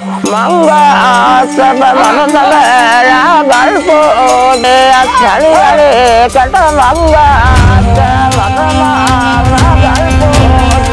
மங்க ஆசப மனதல யாகள் போடு அச்சலிகளே கட்ட மங்க ஆச மகமா யாகள் போடு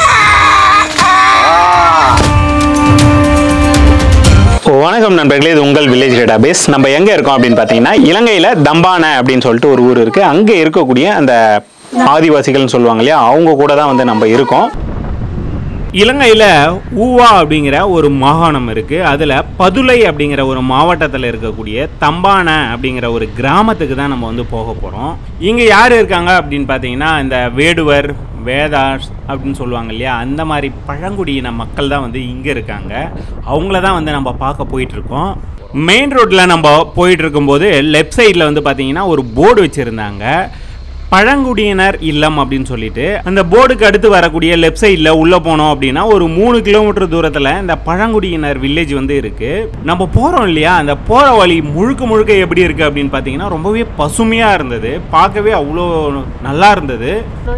வணக்கம் நண்பர்களே இது உங்கள் வில்லேஜ் டேட்டாபேஸ் நம்ம எங்க இருக்கோம் அப்படின்னு பார்த்தீங்கன்னா இலங்கையில தம்பான அப்படின்னு சொல்லிட்டு ஒரு ஊர் இருக்கு அங்க இருக்கக்கூடிய அந்த ஆதிவாசிகள்னு சொல்லுவாங்க இல்லையா அவங்க கூட தான் வந்து நம்ம இருக்கோம் இலங்கையில் ஊவா அப்படிங்கிற ஒரு மாகாணம் இருக்குது அதில் பதுளை அப்படிங்கிற ஒரு மாவட்டத்தில் இருக்கக்கூடிய தம்பான அப்படிங்கிற ஒரு கிராமத்துக்கு தான் நம்ம வந்து போக போகிறோம் இங்கே யார் இருக்காங்க அப்படின்னு பார்த்தீங்கன்னா இந்த வேடுவர் வேதாஸ் அப்படின்னு சொல்லுவாங்க இல்லையா அந்த மாதிரி பழங்குடியின மக்கள் தான் வந்து இங்கே இருக்காங்க அவங்கள தான் வந்து நம்ம பார்க்க போயிட்டுருக்கோம் மெயின் ரோட்டில் நம்ம போயிட்டு இருக்கும்போது லெஃப்ட் சைடில் வந்து பார்த்தீங்கன்னா ஒரு போர்டு வச்சுருந்தாங்க பழங்குடியினர் இல்லம் அப்படின்னு சொல்லிட்டு அந்த போர்டுக்கு அடுத்து வரக்கூடிய லெஃப்ட் சைடில் உள்ளே போனோம் அப்படின்னா ஒரு மூணு கிலோமீட்டர் தூரத்தில் இந்த பழங்குடியினர் வில்லேஜ் வந்து இருக்கு நம்ம போகிறோம் இல்லையா அந்த போகிற வழி முழுக்க முழுக்க எப்படி இருக்கு அப்படின்னு பார்த்தீங்கன்னா ரொம்பவே பசுமையாக இருந்தது பார்க்கவே அவ்வளோ நல்லா இருந்தது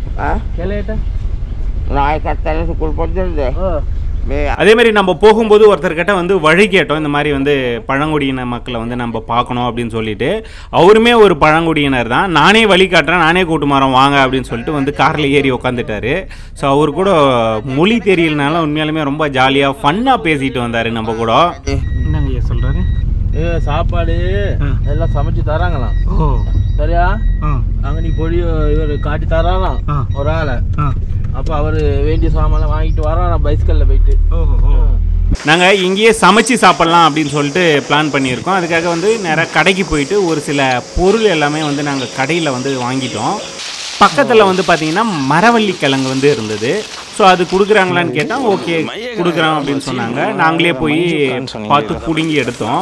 நாய் கத்தல சுக்குள் போட்டு அதே மாதிரி நம்ம போகும்போது ஒருத்தர்கிட்ட வந்து வழி கேட்டோம் இந்த மாதிரி வந்து பழங்குடியின மக்களை வந்து நம்ம பார்க்கணும் அப்படின்னு சொல்லிட்டு அவருமே ஒரு பழங்குடியினர் தான் நானே வழி காட்டுறேன் நானே கூட்டு மரம் வாங்க அப்படின்னு சொல்லிட்டு வந்து காரில் ஏறி உட்காந்துட்டாரு ஸோ அவர் கூட மொழி தெரியலனால உண்மையாலுமே ரொம்ப ஜாலியாக ஃபன்னாக பேசிட்டு வந்தார் நம்ம கூட என்னங்க ஐயா சொல்கிறாரு ஏ சாப்பாடு எல்லாம் சமைச்சு தராங்களாம் ஓ சரியா ஆ அங்க நீ பொடி இவர் காட்டி தராங்களாம் ஆ. ஒரு ஆளை ஆ அப்ப அவரு வேண்டிய சாமான்லாம் வாங்கிட்டு வரான் பைஸ்கல்ல போயிட்டு நாங்கள் இங்கேயே சமைச்சு சாப்பிட்லாம் அப்படின்னு சொல்லிட்டு பிளான் பண்ணியிருக்கோம் அதுக்காக வந்து நேராக கடைக்கு போயிட்டு ஒரு சில பொருள் எல்லாமே வந்து நாங்கள் கடையில் வந்து வாங்கிட்டோம் பக்கத்தில் வந்து பார்த்தீங்கன்னா மரவள்ளி கிழங்கு வந்து இருந்தது ஸோ அது கொடுக்குறாங்களான்னு கேட்டால் ஓகே கொடுக்குறோம் அப்படின்னு சொன்னாங்க நாங்களே போய் பார்த்து பிடுங்கி எடுத்தோம்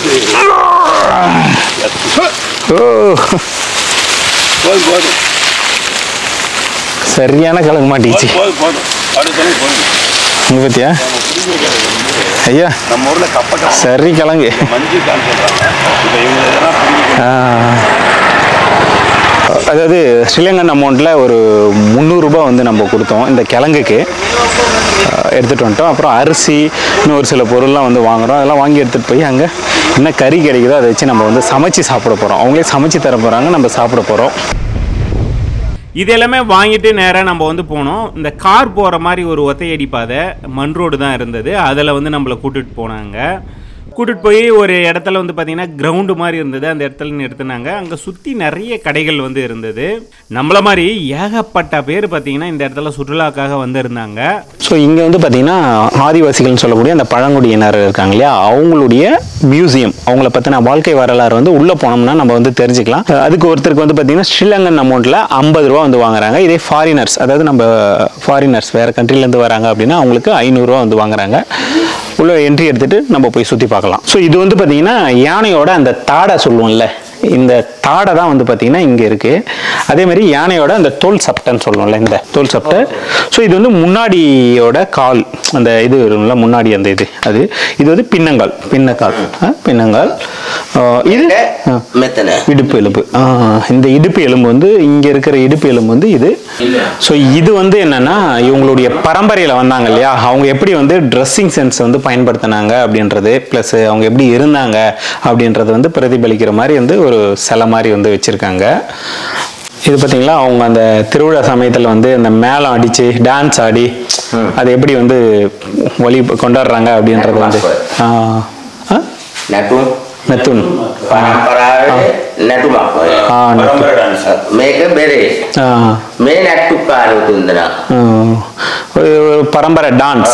ஓ சரியான கிழங்கு மாட்டிச்சு இங்க பத்தியா ஐயா நம்ம ஊர்ல கப்பட்ட சரி கிழங்கு மஞ்சள் கால் சொல்றாங்க இப்ப இவங்க இதெல்லாம் பிடிக்க ஆ. அதாவது ஸ்ரீலங்கன் அமௌண்ட்டில் ஒரு முந்நூறுரூபா வந்து நம்ம கொடுத்தோம் இந்த கிழங்குக்கு ஆ, எடுத்துகிட்டு வந்துட்டோம் அப்புறம் அரிசி இன்னும் ஒரு சில பொருள்லாம் வந்து வாங்குறோம் அதெல்லாம் வாங்கி எடுத்துகிட்டு போய் அங்கே என்ன கறி கிடைக்குதோ அதை வச்சு நம்ம வந்து சமைச்சு சாப்பிட போகிறோம் அவங்களே சமைச்சு தர போகிறாங்க நம்ம சாப்பிட போகிறோம் இது எல்லாமே வாங்கிட்டு நேராக நம்ம வந்து போனோம் இந்த கார் போகிற மாதிரி ஒரு ஒத்தையடி பாதை மண் ரோடு தான் இருந்தது அதில் வந்து நம்மளை கூட்டிகிட்டு போனாங்க கூட்டிகிட்டு போய் ஒரு இடத்துல வந்து பார்த்திங்கன்னா கிரவுண்டு மாதிரி இருந்தது அந்த இடத்துல நிறுத்தினாங்க அங்கே சுற்றி நிறைய கடைகள் வந்து இருந்தது நம்மள மாதிரி ஏகப்பட்ட பேர் பார்த்திங்கன்னா இந்த இடத்துல சுற்றுலாக்காக வந்திருந்தாங்க ஸோ இங்கே வந்து பார்த்தீங்கன்னா ஆதிவாசிகள்னு சொல்லக்கூடிய அந்த பழங்குடியினர் இருக்காங்க இல்லையா அவங்களுடைய மியூசியம் அவங்கள பற்றின வாழ்க்கை வரலாறு வந்து உள்ளே போனோம்னா நம்ம வந்து தெரிஞ்சுக்கலாம் அஹ் அதுக்கு ஒருத்தருக்கு வந்து பார்த்தீங்கன்னா ஸ்ரீலங்கன் அமௌண்ட்டில் ஐம்பது ரூபா வந்து வாங்குறாங்க இதே ஃபாரினர்ஸ் அதாவது நம்ம ஃபாரினர்ஸ் வேறு கண்ட்ரிலேருந்து வராங்க அப்படின்னா அவங்களுக்கு ஐநூறுரூவா வந்து வாங்குறாங்க உள்ள என்ட்ரி எடுத்துட்டு நம்ம போய் சுற்றி பார்க்கலாம் ஸோ இது வந்து பார்த்தீங்கன்னா யானையோட அந்த தாடை சொல்லுவோம்ல இந்த தாடை தான் வந்து பார்த்தீங்கன்னா இங்கே இருக்குது அதே மாதிரி யானையோட அந்த தோல் சப்டைன்னு சொல்லுவோம்ல இந்த தோல் சப்டை ஸோ இது வந்து முன்னாடியோட கால் அந்த இது வரும்ல முன்னாடி அந்த இது அது இது வந்து பின்னங்கால் பின்னக்கால் ஆ, பின்னங்கால் ஆ, இது ஆ, மெத்தனை இடுப்பு எலும்பு ஆ, இந்த இடுப்பு எலும்பு வந்து இங்க இருக்கிற இடுப்பு எலும்பு வந்து இது ஸோ இது வந்து என்னன்னா இவங்களுடைய பரம்பரையில வந்தாங்க இல்லையா அவங்க எப்படி வந்து ட்ரெஸ்ஸிங் சென்ஸ் வந்து பயன்படுத்தினாங்க அப்படின்றது ப்ளஸ் அவங்க எப்படி இருந்தாங்க அப்படின்றது வந்து பிரதிபலிக்கிற மாதிரி வந்து ஒரு சிலை மாதிரி வந்து வச்சிருக்காங்க இது பார்த்தீங்களா அவங்க அந்த திருவிழா சமயத்தில் வந்து அந்த மேளம் அடிச்சு டான்ஸ் ஆடி அது எப்படி வந்து வழி கொண்டாடுறாங்க அப்படின்றது வந்து ஆ ஆ? නැටුම් நெத்துன் පරම්පරාවේ නැටුමක් ඔය. ஆ நெத்துன். මේක බෙරේ ஆ මේ නැට්ටුකාර තුන්දෙනා ம். ஒரு ஒரு பரம்பரை டான்ஸ்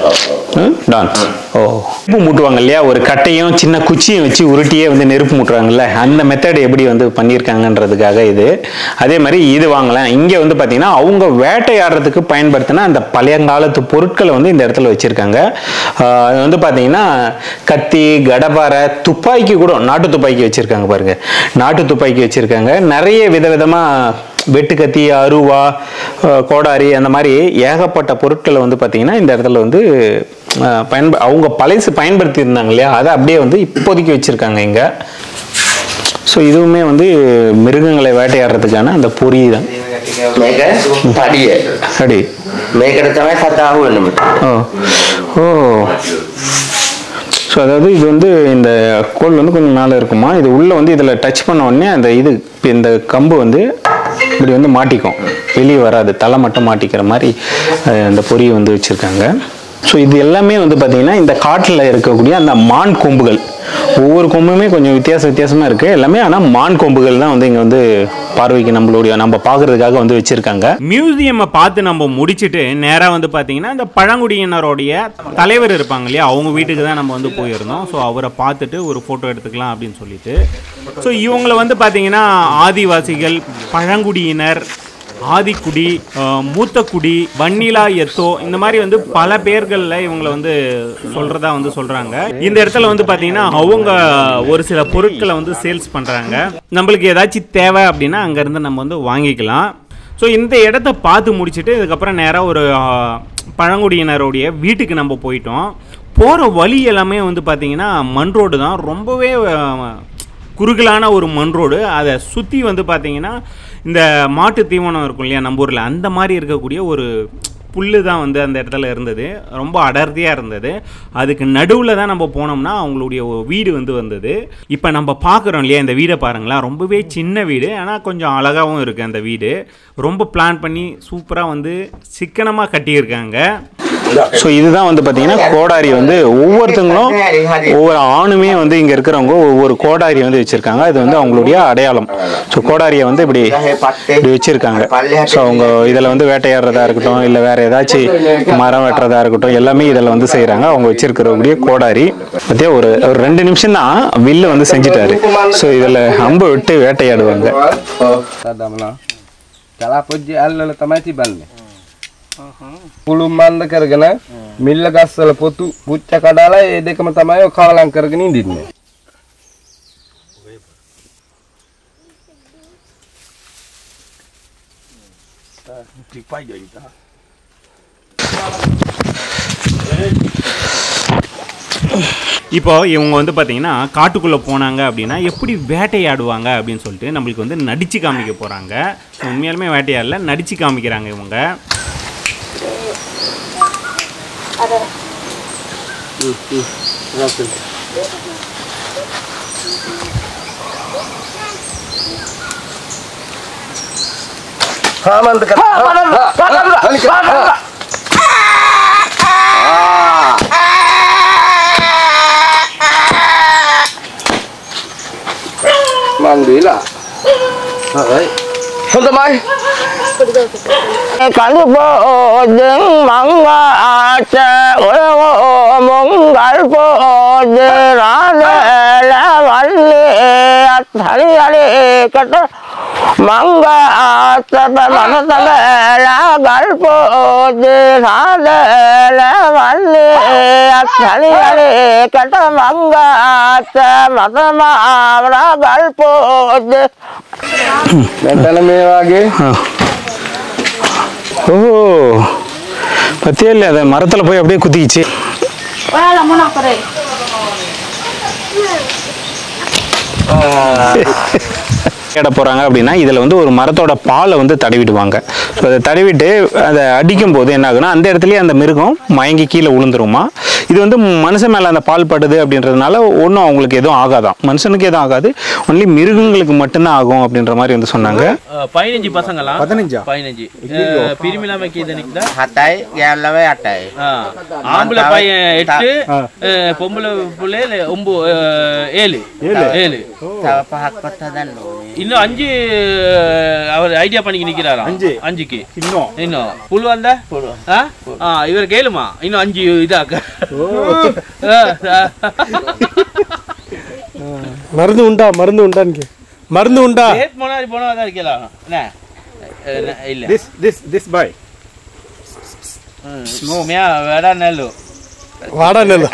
டான்ஸ் ஓ நெருப்பு மூட்டுவாங்க இல்லையா ஒரு கட்டையும் சின்ன குச்சியும் வச்சு உருட்டியே வந்து நெருப்பு மூட்டுறாங்கல்ல அந்த மெத்தட் எப்படி வந்து பண்ணியிருக்காங்கன்றதுக்காக இது அதே மாதிரி இது வாங்கலாம் இங்கே வந்து பார்த்தீங்கன்னா அவங்க வேட்டையாடுறதுக்கு பயன்படுத்தின அந்த பழையங்காலத்து பொருட்களை வந்து இந்த இடத்துல வச்சுருக்காங்க அது வந்து பார்த்தீங்கன்னா கத்தி கடப்பாரை துப்பாக்கி கூட நாட்டு துப்பாக்கி வச்சுருக்காங்க பாருங்க நாட்டு துப்பாக்கி வச்சுருக்காங்க நிறைய விதவிதமாக வெட்டுக்கத்தி அருவா அஹ், கோடாரி அந்த மாதிரி ஏகப்பட்ட பொருட்களை வந்து பார்த்தீங்கன்னா இந்த இடத்துல வந்து அஹ், பயன்ப அவங்க பழசு பயன்படுத்தி இருந்தாங்க இல்லையா அதை அப்படியே வந்து இப்போதைக்கு வச்சுருக்காங்க இங்கே ஸோ இதுவுமே வந்து மிருகங்களை வேட்டையாடுறதுக்கான அந்த பொறி தான் මේක පඩිය சரி මේකට තමයි සතාහු වෙන්න මෙතන. ஓ ஓ ஸோ அதாவது இது வந்து இந்த கோல் வந்து கொஞ்சம் மேலே இருக்குமா இது உள்ளே வந்து இதில் டச் பண்ண உடனே அந்த இது இப்ப இந்த கம்பு வந்து இப்படி வந்து மாட்டிக்கும் வெளியே வராது தலை மட்டும் மாட்டிக்கிற மாதிரி அஹ், அந்த பொறி வந்து வச்சுருக்காங்க ஸோ இது எல்லாமே வந்து பார்த்தீங்கன்னா இந்த காட்டில் இருக்கக்கூடிய அந்த மான் கொம்புகள் ஒவ்வொரு கொம்புமே கொஞ்சம் வித்தியாச வித்தியாசமாக இருக்குது எல்லாமே ஆனால் மான் கொம்புகள் தான் வந்து இங்கே வந்து பார்வைக்கு நம்மளுடைய நம்ம பார்க்குறதுக்காக வந்து வச்சுருக்காங்க மியூசியமை பார்த்து நம்ம முடிச்சிட்டு நேராக வந்து பார்த்தீங்கன்னா இந்த பழங்குடியினருடைய தலைவர் இருப்பாங்க இல்லையா அவங்க வீட்டுக்கு தான் நம்ம வந்து போயிருந்தோம் ஸோ அவரை பார்த்துட்டு ஒரு ஃபோட்டோ எடுத்துக்கலாம் அப்படின்னு சொல்லிட்டு ஸோ இவங்கள வந்து பார்த்தீங்கன்னா ஆதிவாசிகள் பழங்குடியினர் ஆதிக்குடி அஹ், மூத்தக்குடி வன்னிலா எத்தோ இந்த மாதிரி வந்து பல பேர்களில் இவங்களை வந்து சொல்றதா வந்து சொல்றாங்க இந்த இடத்துல வந்து பார்த்தீங்கன்னா அவங்க ஒரு சில பொருட்களை வந்து சேல்ஸ் பண்றாங்க நம்மளுக்கு ஏதாச்சும் தேவை அப்படின்னா அங்கேருந்து நம்ம வந்து வாங்கிக்கலாம் ஸோ இந்த இடத்த பார்த்து முடிச்சுட்டு இதுக்கப்புறம் நேராக ஒரு அஹ், பழங்குடியினருடைய வீட்டுக்கு நம்ம போயிட்டோம் போகிற வழி எல்லாமே வந்து பார்த்தீங்கன்னா மண் ரோடு தான் ரொம்பவே அஹ், குறுகலான ஒரு மண் ரோடு அதை சுற்றி வந்து பார்த்தீங்கன்னா இந்த மாட்டு தீவனம் இருக்கும் இல்லையா நம்ம ஊரில் அந்த மாதிரி இருக்கக்கூடிய ஒரு புல்லு தான் வந்து அந்த இடத்துல இருந்தது ரொம்ப அடர்த்தியாக இருந்தது அதுக்கு நடுவில் தான் நம்ம போனோம்னா அவங்களுடைய ஒரு வீடு வந்து வந்தது இப்போ நம்ம பார்க்குறோம் இல்லையா இந்த வீடை பாருங்களேன் ரொம்பவே சின்ன வீடு ஆனால் கொஞ்சம் அழகாகவும் இருக்குது அந்த வீடு ரொம்ப பிளான் பண்ணி சூப்பராக வந்து சிக்கனமாக கட்டியிருக்காங்க ஸோ இதுதான் வந்து பார்த்தீங்கன்னா கோடாரி வந்து ஒவ்வொருத்தங்களும் ஒவ்வொரு ஆணுமே வந்து இங்கே இருக்கிறவங்க ஒவ்வொரு கோடாரி வந்து வச்சுருக்காங்க இது வந்து அவங்களுடைய அடையாளம் ஸோ கோடாரியை வந்து இப்படி இப்படி வச்சுருக்காங்க ஸோ அவங்க இதில் வந்து வேட்டையாடுறதா இருக்கட்டும் இல்லை வேற ஏதாச்சும் மரம் வெட்டுறதா இருக்கட்டும் எல்லாமே இதில் வந்து செய்கிறாங்க அவங்க வச்சிருக்கிறவங்களுடைய கோடாரி பற்றியா ஒரு ஒரு ரெண்டு நிமிஷம் தான் வில்லு வந்து செஞ்சுட்டாரு ஸோ இதில் அம்பு விட்டு வேட்டையாடுவாங்க සදමනා කලා පොජ්ජි අල්ලල තමයි තිබන්නේ පුළුම් මන්ද කරගෙන මිල්ල ගස්සල පොතු පුච්ච කඩාලා ඒ දෙකම තමයි ඔය කවලම් කරගෙන ඉඳින්නේ டிப்பாய் ஜெயித்தா இப்போ இவங்க வந்து பார்த்தீங்கன்னா காட்டுக்குள்ளே போனாங்க அப்படின்னா எப்படி வேட்டையாடுவாங்க அப்படின்னு சொல்லிட்டு நம்மளுக்கு வந்து நடிச்சு காமிக்க போகிறாங்க உண்மையாலுமே வேட்டையாடல நடிச்சு காமிக்கிறாங்க இவங்க කාමන්ද කර මන්දීලා හරි හොඳමයි கல்போதும் மங்காச்ச உலகோ மங்கள் போது ராதல வள்ளி அத்தடி அடி கட்ட மங்காச்ச மனசல கல்போது ராதல வள்ளி அத்தடி அடி கட்ட மங்காச்ச மதமாவள கல்போது මෙතන මේ වගේ ஓ பத்தியா இல்லை அதை மரத்தில் போய் அப்படியே குத்திக்கிச்சு தேட போகிறாங்க அப்படின்னா இதில் வந்து ஒரு மரத்தோட பாலை வந்து தடவிடுவாங்க ஸோ அதை தடவிட்டு அதை அடிக்கும் போது என்ன ஆகுனா அந்த இடத்துலயே அந்த மிருகம் மயங்கி கீழே விழுந்துருமா இது வந்து மனுஷன் மேலே அந்த பால் படுது அப்படின்றதுனால ஒன்றும் அவங்களுக்கு எதுவும் ஆகாதாம் மனுஷனுக்கு எதுவும் ஆகாது ஒன்லி மிருகங்களுக்கு மட்டும்தான் ஆகும் அப்படின்ற மாதிரி வந்து சொன்னாங்க பதினஞ்சு பசங்களா பதினஞ்சா பதினஞ்சு பிரிமிலாம கீதனிக்கு தான் හතයි ගැල්ලව අටයි ஆம்பளை பையன் எட்டு அஹ், பொம்பளை பிள்ளை ஒம்பு அஹ், ஏழு ஏழு තව පහක් පත් හදන්න ඕනේ இன்னும் அஞ்சு அஹ், அவர் ஐடியா பண்ணி நிக்கிறாராம் அஞ்சு அஞ்சுக்கு இன்னும் இன்னும் புல் வந்தா ஆ? ஆ இவர் கேளுமா இன்னும் அஞ்சு இதாக்க ஆ, ஆ. மருந்து உண்டா மருந்து உண்டான்னு மருந்து உண்டா டேட் முன்னாடி போனா தான் இருக்கலாம் என்ன அஹ், ந- இல்ல திஸ் திஸ் திஸ் பாய் மியா வேடா நெல்லு வாடா நெல்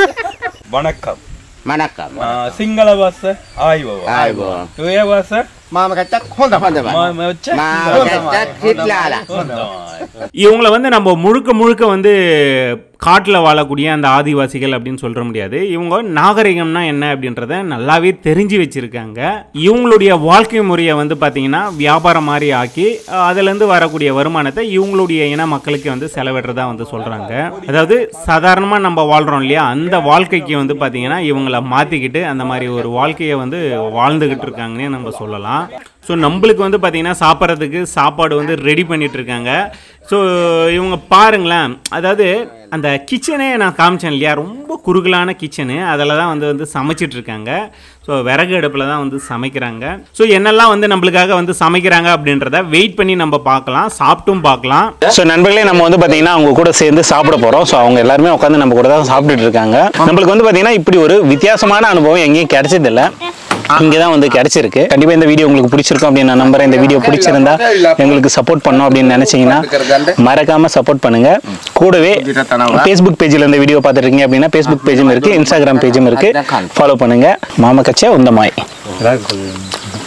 வணக்கம் මනක්කම් ஆ, சிங்கள பாஷை ஆய்வா ආයිබෝන් துய பாஷை மாம கச்சா ஹோந்த ஹோந்த மாம கச்சா ஹிட்லால இவங்கள வந்து நம்ம முழுக்க முழுக்க வந்து காட்டில் வாழக்கூடிய அந்த ஆதிவாசிகள் அப்படின்னு சொல்ல முடியாது இவங்க நாகரிகம்னா என்ன அப்படின்றத நல்லாவே தெரிஞ்சு வச்சுருக்காங்க இவங்களுடைய வாழ்க்கை முறையை வந்து பார்த்திங்கன்னா வியாபாரம் மாதிரி ஆக்கி அஹ், அதுலேருந்து வரக்கூடிய வருமானத்தை இவங்களுடைய இன மக்களுக்கு வந்து செலவிடுறதா வந்து சொல்கிறாங்க அதாவது சாதாரணமாக நம்ம வாழ்கிறோம் இல்லையா அந்த வாழ்க்கைக்கு வந்து பார்த்திங்கன்னா இவங்கள மாற்றிக்கிட்டு அந்த மாதிரி ஒரு வாழ்க்கையை வந்து வாழ்ந்துக்கிட்டு இருக்காங்கன்னே நம்ம சொல்லலாம் ஸோ நம்மளுக்கு வந்து பார்த்திங்கன்னா சாப்பிட்றதுக்கு சாப்பாடு வந்து ரெடி பண்ணிட்டு இருக்காங்க ஸோ இவங்க பாருங்களேன் அதாவது அந்த கிச்சனே நான் காமிச்சேன் இல்லையா ரொம்ப குறுகலான கிச்சனு அதில் தான் வந்து வந்து சமைச்சிட்டு இருக்காங்க ஸோ விறகு அடுப்பில் தான் வந்து சமைக்கிறாங்க ஸோ என்னெல்லாம் வந்து நம்மளுக்காக வந்து சமைக்கிறாங்க அப்படின்றத வெயிட் பண்ணி நம்ம பார்க்கலாம் சாப்பிட்டும் பார்க்கலாம் ஸோ நண்பர்களே நம்ம வந்து பார்த்தீங்கன்னா அவங்க கூட சேர்ந்து சாப்பிட போகிறோம் ஸோ அவங்க எல்லாருமே உட்காந்து நம்ம கூட தான் சாப்பிட்டுட்டு இருக்காங்க நம்மளுக்கு வந்து பார்த்தீங்கன்னா இப்படி ஒரு வித்தியாசமான அனுபவம் எங்கேயும் கிடைச்சதில்ல இங்கே தான் வந்து கிடைச்சிருக்கு கண்டிப்பாக இந்த வீடியோ உங்களுக்கு பிடிச்சிருக்கும் அப்படின்னு நான் நம்புறேன் இந்த வீடியோ பிடிச்சிருந்தா எங்களுக்கு சப்போர்ட் பண்ணோம் அப்படின்னு நினைச்சீங்கன்னா மறக்காம சப்போர்ட் பண்ணுங்க கூடவே ஃபேஸ்புக் பேஜில் இந்த வீடியோ பார்த்துட்டு இருக்கீங்க அப்படின்னா ஃபேஸ்புக் பேஜும் இருக்கு இன்ஸ்டாகிராம் பேஜும் இருக்கு ஃபாலோ பண்ணுங்க மாம கச்சே உந்தமாய்